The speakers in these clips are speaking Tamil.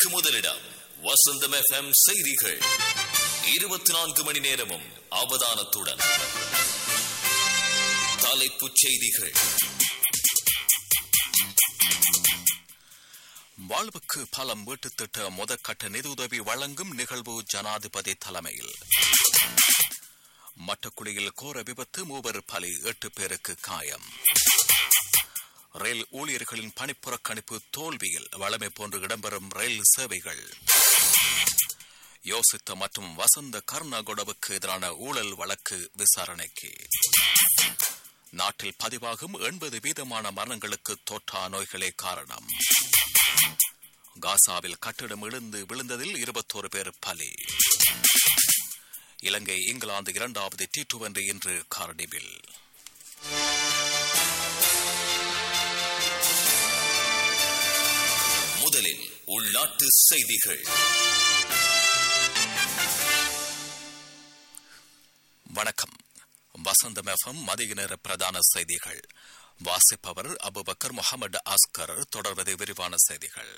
செய்திகளுக்கு முதலிடம் வசந்தம் எஃப்எம் செய்திகள் இருபத்தி நான்கு மணி நேரமும் அவதானத்துடன் தலைப்புச் செய்திகள் வாழ்வுக்கு பலம் வீட்டுத் திட்ட முதற்கட்ட நிதியுதவி வழங்கும் நிகழ்வு ஜனாதிபதி தலைமையில் மட்டக்குழியில் கோர விபத்து மூவர் பலி எட்டு பேருக்கு காயம் ரயில் ஊழியர்களின் பணிப்புறக்கணிப்பு தோல்வியில் வளமை போன்று இடம்பெறும் ரயில் சேவைகள் யோசித்த மற்றும் வசந்த கர்ணாகொடவுக்கு எதிரான ஊழல் வழக்கு விசாரணைக்கு நாட்டில் பதிவாகும் எண்பது வீதமான மரணங்களுக்கு தொற்றா நோய்களே காரணம் காசாவில் கட்டிடம் இழுந்து விழுந்ததில் இருபத்தோரு பேர் பலி இலங்கை இங்கிலாந்து இரண்டாவது டி டுவெண்டி இன்று கார்டிவில் முதலில் உள்நாட்டு செய்திகள் வணக்கம் வசந்தம் எஃப்எம் மதிய நேர பிரதான செய்திகள் வாசிப்பவர் அபுபக்கர் முகமது அஸ்கர் தொடர்வது விரிவான செய்திகள்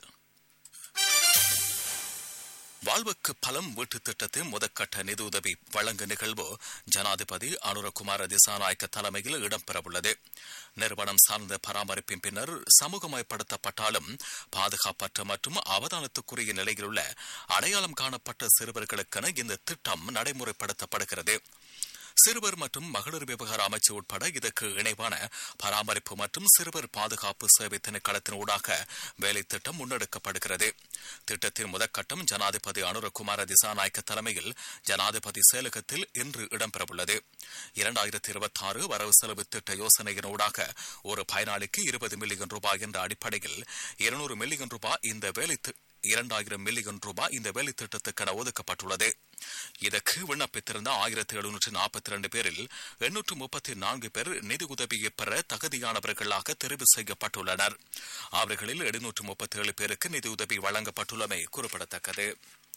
வாழ்வுக்கு பலம் வீட்டுத் திட்டத்தின் முதற்கட்ட நிதியுதவி வழங்க நிகழ்வு ஜனாதிபதி அனுரகுமார திசாநாயக்க தலைமையில் இடம்பெறவுள்ளது நிறுவனம் சார்ந்த பராமரிப்பின் பின்னர் சமூகமயப்படுத்தப்பட்டாலும் பாதுகாப்பற்ற மற்றும் அவதானத்துக்குரிய நிலையில் உள்ள அடையாளம் காணப்பட்ட சிறுவர்களுக்கென இந்த திட்டம் நடைமுறைப்படுத்தப்படுகிறது சிறுவர் மற்றும் மகளிர் விவகார அமைச்சு உட்பட இதற்கு இணைவான பராமரிப்பு மற்றும் சிறுவர் பாதுகாப்பு சேவை திணைக்களத்தின் ஊடாக வேலை திட்டம் முன்னெடுக்கப்படுகிறது திட்டத்தின் முதற்கட்டம் ஜனாதிபதி அனுரகுமார திசாநாயக்க தலைமையில் ஜனாதிபதி செயலகத்தில் இன்று இடம்பெறவுள்ளது இரண்டாயிரத்தி இருபத்தி ஆறு வரவு செலவு திட்ட யோசனையின் ஊடாக ஒரு பயனாளிக்கு இருபது மில்லியன் ரூபாய் என்ற அடிப்படையில் இருநூறு மில்லியன் ரூபாய் இந்த வேலை இரண்டாயிரம் மில்லியன் ரூபாய் இந்த வேலை திட்டத்துக்கென ஒதுக்கப்பட்டுள்ளது இதற்கு விண்ணப்பித்திருந்த ஆயிரத்தி எழுநூற்று நாற்பத்தி இரண்டு பேரில் எண்ணூற்று முப்பத்தி நான்கு பேர் நிதி உதவியை பெற தகுதியானவர்களாக தெரிவு செய்யப்பட்டுள்ளனர் அவர்களில் எழுநூற்று முப்பத்தி ஏழு பேருக்கு நிதி உதவி வழங்கப்பட்டுள்ளமை குறிப்பிடத்தக்கது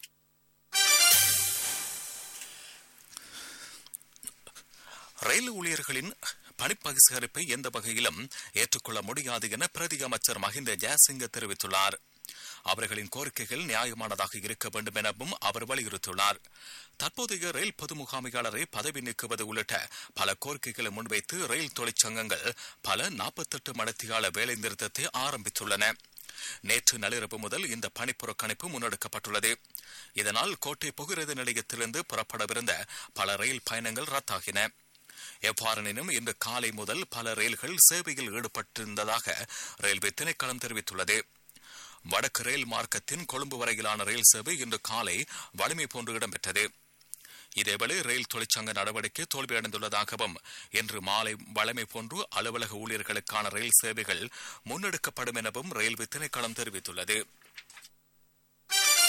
ரயில் ஊழியர்களின் பணிப்பகிஷ்கரிப்பை எந்த வகையிலும் ஏற்றுக்கொள்ள முடியாது என பிரதி அமைச்சர் மஹிந்த ஜெயசிங்க தெரிவித்துள்ளார் அவர்களின் கோரிக்கைகள் நியாயமானதாக இருக்க வேண்டும் எனவும் அவர் வலியுறுத்தியுள்ளார் தற்போதைய ரயில் பொது முகாமையாளரை பதவி நீக்குவது உள்ளிட்ட பல கோரிக்கைகளை முன்வைத்து ரயில் தொழிற்சங்கங்கள் பல நாற்பத்தெட்டு மடத்தியாள வேலை நிறுத்தத்தை ஆரம்பித்துள்ளன நேற்று நள்ளிரவு முதல் இந்த பணி புறக்கணிப்பு முன்னெடுக்கப்பட்டுள்ளது இதனால் கோட்டை புகிரத நிலையத்திலிருந்து புறப்படவிருந்த பல ரயில் பயணங்கள் ரத்தாகின எவ்வாறெனினும் இன்று காலை முதல் பல ரயில்கள் சேவையில் ஈடுபட்டிருந்ததாக ரயில்வே திணைக்களம் தெரிவித்துள்ளது வடக்கு ரயில் மார்க்கத்தின் கொழும்பு வரையிலான ரயில் சேவை இன்று காலை வலிமை போன்று இடம்பெற்றது இதேவேளை ரயில் தொழிற்சங்க நடவடிக்கை தோல்வியடைந்துள்ளதாகவும் இன்று மாலை வளமை போன்று அலுவலக ஊழியர்களுக்கான ரயில் சேவைகள் முன்னெடுக்கப்படும் எனவும் ரயில்வே திணைக்களம் தெரிவித்துள்ளது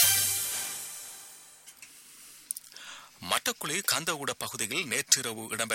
மட்டக்குழி கந்தவுட பகுதியில் நேற்றிரவு இடம்பெற்ற